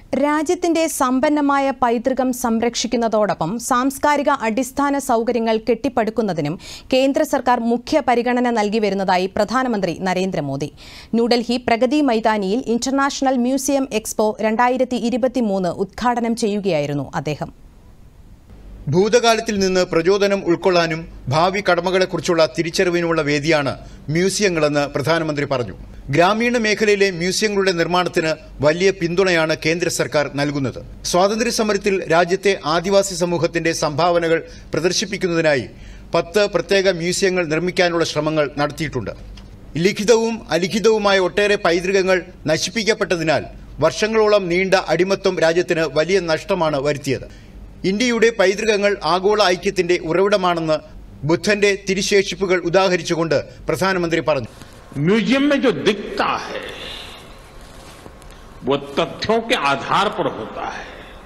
രാജ്യത്തിന്റെ സമ്പന്നമായ പൈതൃകം സംരക്ഷിക്കുന്നതോടൊപ്പം സാംസ്കാരിക അടിസ്ഥാന സൗകര്യങ്ങൾ കെട്ടിപ്പടുക്കുന്നതിനും കേന്ദ്ര സർക്കാർ മുഖ്യ പരിഗണന നൽകി വരുന്നതായി പ്രധാനമന്ത്രി നരേന്ദ്രമോദി ന്യൂഡൽഹി പ്രഗതി മൈതാനിയിൽ ഇന്റർനാഷണൽ മ്യൂസിയം എക്സ്പോ രണ്ടായിരത്തി ഇരുപത്തിമൂന്ന് ഉദ്ഘാടനം ചെയ്യുകയായിരുന്നു അദ്ദേഹം ഭൂതകാലത്തിൽ നിന്ന് പ്രചോദനം ഉൾക്കൊള്ളാനും ഭാവി കടമകളെക്കുറിച്ചുള്ള തിരിച്ചറിവിനുമുള്ള വേദിയാണ് മ്യൂസിയങ്ങളെന്ന് പ്രധാനമന്ത്രി പറഞ്ഞു ഗ്രാമീണ മേഖലയിലെ മ്യൂസിയങ്ങളുടെ നിർമ്മാണത്തിന് വലിയ പിന്തുണയാണ് കേന്ദ്ര സർക്കാർ നൽകുന്നത് സ്വാതന്ത്ര്യ സമരത്തിൽ രാജ്യത്തെ ആദിവാസി സമൂഹത്തിന്റെ സംഭാവനകൾ പ്രദർശിപ്പിക്കുന്നതിനായി പത്ത് പ്രത്യേക മ്യൂസിയങ്ങൾ നിർമ്മിക്കാനുള്ള ശ്രമങ്ങൾ നടത്തിയിട്ടുണ്ട് ലിഖിതവും അലിഖിതവുമായ ഒട്ടേറെ പൈതൃകങ്ങൾ നശിപ്പിക്കപ്പെട്ടതിനാൽ വർഷങ്ങളോളം നീണ്ട അടിമത്വം രാജ്യത്തിന് വലിയ നഷ്ടമാണ് വരുത്തിയത് ഇന്ത്യയുടെ പൈതൃകങ്ങൾ ആഗോള ഐക്യത്തിന്റെ ഉറവിടമാണെന്ന് ബുദ്ധന്റെ തിരിശേഷിപ്പുകൾ ഉദാഹരിച്ചുകൊണ്ട് പ്രധാനമന്ത്രി പറഞ്ഞു म्यूजियम में जो दिखता है वो तथ्यों के आधार पर होता है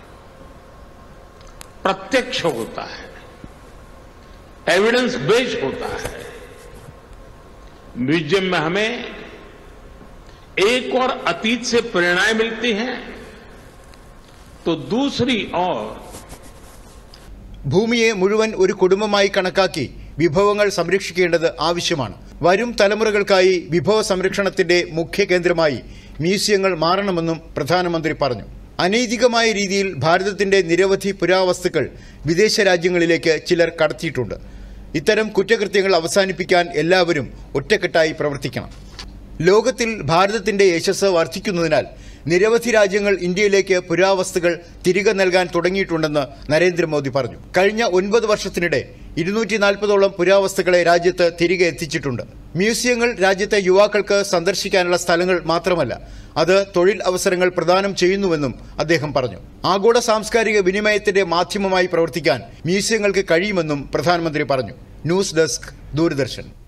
प्रत्यक्ष होता है एविडेंस बेस्ड होता है म्यूजियम में हमें एक और अतीत से प्रेरणाएं मिलती हैं तो दूसरी ओर ഭൂമിയെ മുഴുവൻ ഒരു കുടുംബമായി കണക്കാക്കി വിഭവങ്ങൾ സംരക്ഷിക്കേണ്ടത് ആവശ്യമാണ് വരും തലമുറകൾക്കായി വിഭവ സംരക്ഷണത്തിന്റെ മുഖ്യ കേന്ദ്രമായി മ്യൂസിയങ്ങൾ മാറണമെന്നും പ്രധാനമന്ത്രി പറഞ്ഞു അനൈതികമായ രീതിയിൽ ഭാരതത്തിന്റെ നിരവധി പുരാവസ്തുക്കൾ വിദേശ രാജ്യങ്ങളിലേക്ക് ചിലർ കടത്തിയിട്ടുണ്ട് ഇത്തരം കുറ്റകൃത്യങ്ങൾ അവസാനിപ്പിക്കാൻ എല്ലാവരും ഒറ്റക്കെട്ടായി പ്രവർത്തിക്കണം ലോകത്തിൽ ഭാരതത്തിന്റെ യശസ് വർദ്ധിക്കുന്നതിനാൽ നിരവധി രാജ്യങ്ങൾ ഇന്ത്യയിലേക്ക് പുരാവസ്തുക്കൾ തിരികെ നൽകാൻ തുടങ്ങിയിട്ടുണ്ടെന്ന് നരേന്ദ്രമോദി പറഞ്ഞു കഴിഞ്ഞ ഒൻപത് വർഷത്തിനിടെ ഇരുന്നൂറ്റി നാൽപ്പതോളം പുരാവസ്തുക്കളെ രാജ്യത്ത് തിരികെ എത്തിച്ചിട്ടുണ്ട് മ്യൂസിയങ്ങൾ രാജ്യത്തെ യുവാക്കൾക്ക് സന്ദർശിക്കാനുള്ള സ്ഥലങ്ങൾ മാത്രമല്ല അത് തൊഴിൽ അവസരങ്ങൾ പ്രദാനം ചെയ്യുന്നുവെന്നും അദ്ദേഹം പറഞ്ഞു ആഗോള സാംസ്കാരിക വിനിമയത്തിന്റെ മാധ്യമമായി പ്രവർത്തിക്കാൻ മ്യൂസിയങ്ങൾക്ക് കഴിയുമെന്നും പ്രധാനമന്ത്രി പറഞ്ഞു ന്യൂസ് ഡെസ്ക് ദൂരദർശൻ